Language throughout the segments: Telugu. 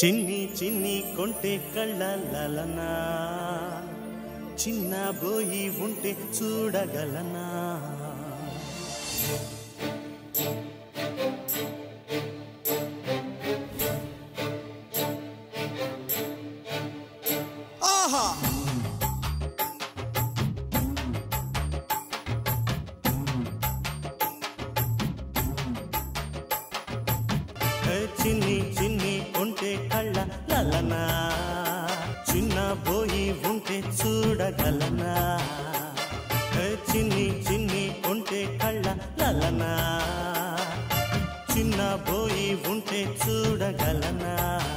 చిన్ని చిన్ని కొంటే కళ్ళలనా చిన్న బోయి ఉంటే చూడగలనా ఆహా ఏ చిన్ని చిన్ని కొంటే కళ్ళ లలనా చిన్న బోయి ఉంటే చూడగలనా ఏ చిన్ని చిన్ని కొంటే కళ్ళ లలనా చిన్న బోయి ఉంటే చూడగలనా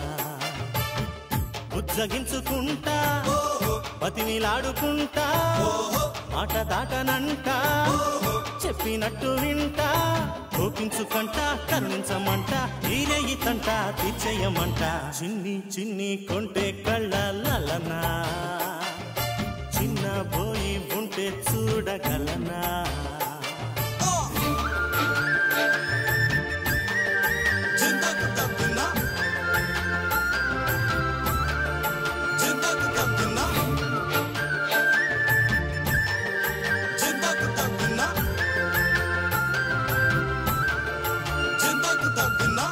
ఉజ్జగించుకుంటా బతిమిలాడుకుంటా మాట దాటనంట చెప్పినట్టు వింటా కోపించుకంట కరుణించమంట ఈరేయి తంట తీర్చేయమంట చిన్ని చిన్ని కొంటే కళ్ళ లలనా చిన్న బోయి ఉంటే చూడగలనా జిందాకు తప్పున్నా జిందాకు తప్పున్నా జిందాకు తప్పున్నా జిందాకు తప్పున్నా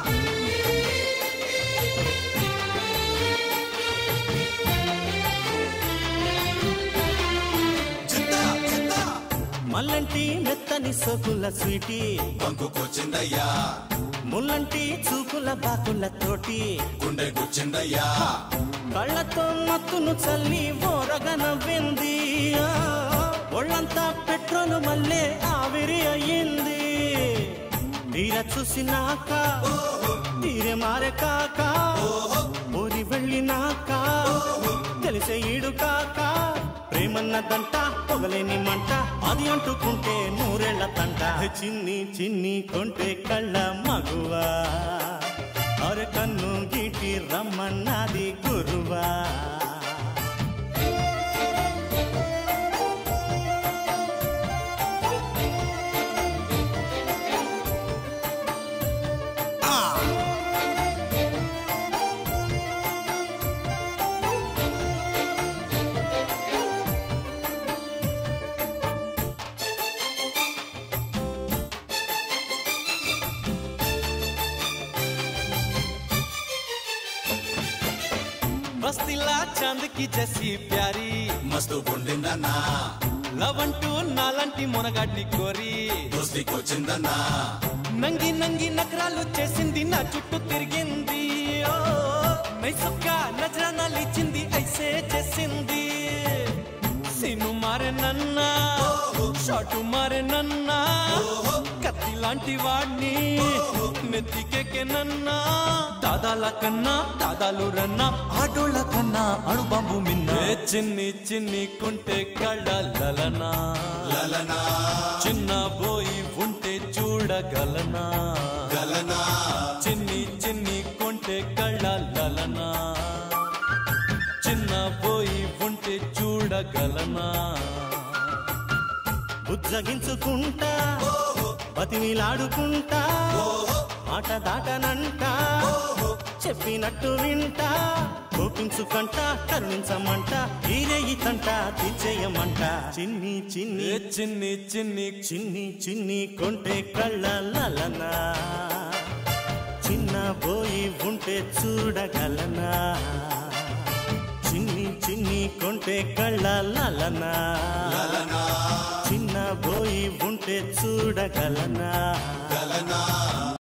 జిందా జిందా మల్లంటి మెత్తని సోకుల స్వీటీ బంకుకొచ్చిందయ్యా ముల్లంటి చూపుల బాకుల తోటి గుండె గుచ్చిందయ్యా కళ్ళతో మత్తును చల్లి ఓరగ నవ్వింది ఆ, ఒళ్ళంతా పెట్రోలు మళ్ళీ ఆవిరి అయ్యింది తీర చూసినాక తీరే మారే కాక ఊరి వెళ్ళినాక తెలిసే ఈడు కాక ప్రేమన్నదంట పొగలేని మంట అది అంటుకుంటే నూరేళ్ల తంట చిన్ని చిన్ని కొంటే కళ్ళ మగువా అరే కన్ను గీటి రమ్మన్నది గురువా బస్తీలా చాందకి జసి ప్యారీ మస్తు గుండిందన్నా లవంటూ నాలంటి మునగాడిని కోరి దోస్తికొచ్చిందన్నా నంగి నంగి నకరాలు చేసింది నా చుట్టూ తిరిగింది ఓ, నైసుక్క నజరానాలు ఇచ్చింది ఐసే చేసింది సిను మారే నన్నా షాటు మారే నన్నా కత్తి లాంటి వాడిని నెత్తికెక్కే నన్నా దాదాల కన్నా దాదాలు రన్నా ఆడోళ్ళ కన్నా అణుబాంబు మిన్న చిన్ని చిన్ని కుంటే కళ్ళలనా లలనా చిన్న బోయి ఉంటే చూడగలనా గలనా చిన్ని చిన్ని కొంటే కళ్ళలనా చిన్న బోయి ఉంటే చూడగలనా బుజ్జగించుకుంటా బతిమిలాడుకుంటా మాట దాటనంట చెప్పినట్టు వింటా కోపించుకంట కరుణించమంట ఈరేయి తంట తీర్చేయమంట చిన్ని చిన్ని చిన్ని చిన్ని చిన్ని చిన్ని కొంటే కళ్ళలనా చిన్న బోయి ఉంటే చూడగలనా చిన్ని చిన్ని కొంటే కళ్ళలనా లలనా చిన్న బోయి ఉంటే చూడగలనా గలనా